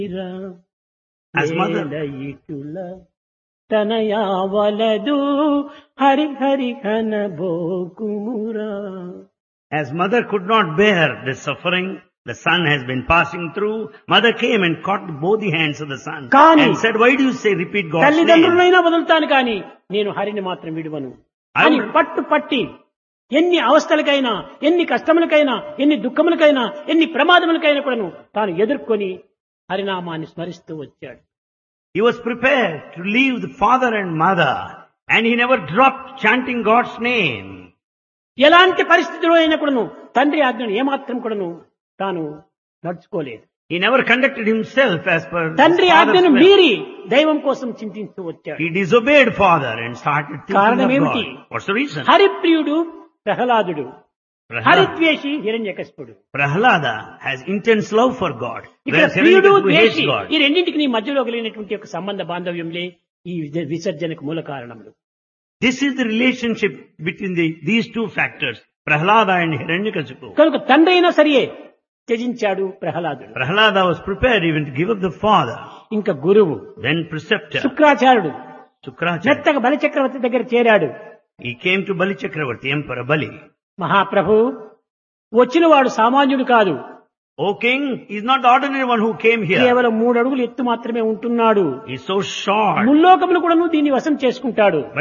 As mother- ఇటుల తనయావలదు Hari Hari కనబోకుమురా As mother could not bear the suffering the son has been passing through, mother came and caught both the hands of the son Kani- and said, why do you say repeat God's name? తల్లిదండ్రులైనా వదులుతాను కానీ నేను హరిని మాత్రం విడువను I అని will- పట్టు పట్టి ఎన్ని అవస్థలకైనా ఎన్ని కష్టములకైనా ఎన్ని దుఃఖములకైనా ఎన్ని ప్రమాదములకైనా కూడాను తాను ఎదుర్కొని హరినామాన్ని స్మరిస్తూ వచ్చాడు He was prepared to leave the father and mother and he never dropped chanting God's name. ఎలాంటి పరిస్థితిలో అయినా కూడాను తండ్రి ఆజ్ఞను ఏమాత్రం కూడాను తాను నడుచుకోలేదు He never conducted himself as per his తండ్రి father's ఆజ్ఞను will. మీరి దైవం కోసం చింతిస్తూ వచ్చాడు He disobeyed father and started thinking కారణం of ఏమిటి? God. What's the reason? హరిప్రియుడు ప్రహ్లాదుడు Prahlada, హరిద్వేషి హిరణ్యకశిపుడు Prahlada has intense love for God. ఇక్కడ Whereas ప్రియుడు Hiranyakasipu hates ద్వేషి God. ఈ రెండింటికి నీ మధ్యలో కలిగినటువంటి ఒక సంబంధ బాంధవ్యంలే ఈ విజ- విసర్జనకు మూల కారణములు This is the relationship between the, these two factors, Prahlada and Hiranyakasipu. కనుక తండ్రి అయినా సరియే త్యజించాడు ప్రహ్లాదుడు Prahlada was prepared even to give up the father, ఇంకా గురువు then preceptor, శుక్రాచార్యుడు Sukracharya. మెత్తగా బలిచక్రవర్తి దగ్గర చేరాడు He came to Bali Chakravarti, Emperor Bali. మహాప్రభు వచ్చిన వాడు సామాన్యుడు కాదు O king, he's not the ordinary one who came here. కేవలం మూడు అడుగులు ఎత్తు మాత్రమే ఉంటున్నాడు He's so short. ముల్లోకములు కూడా దీన్ని వశం చేసుకుంటాడు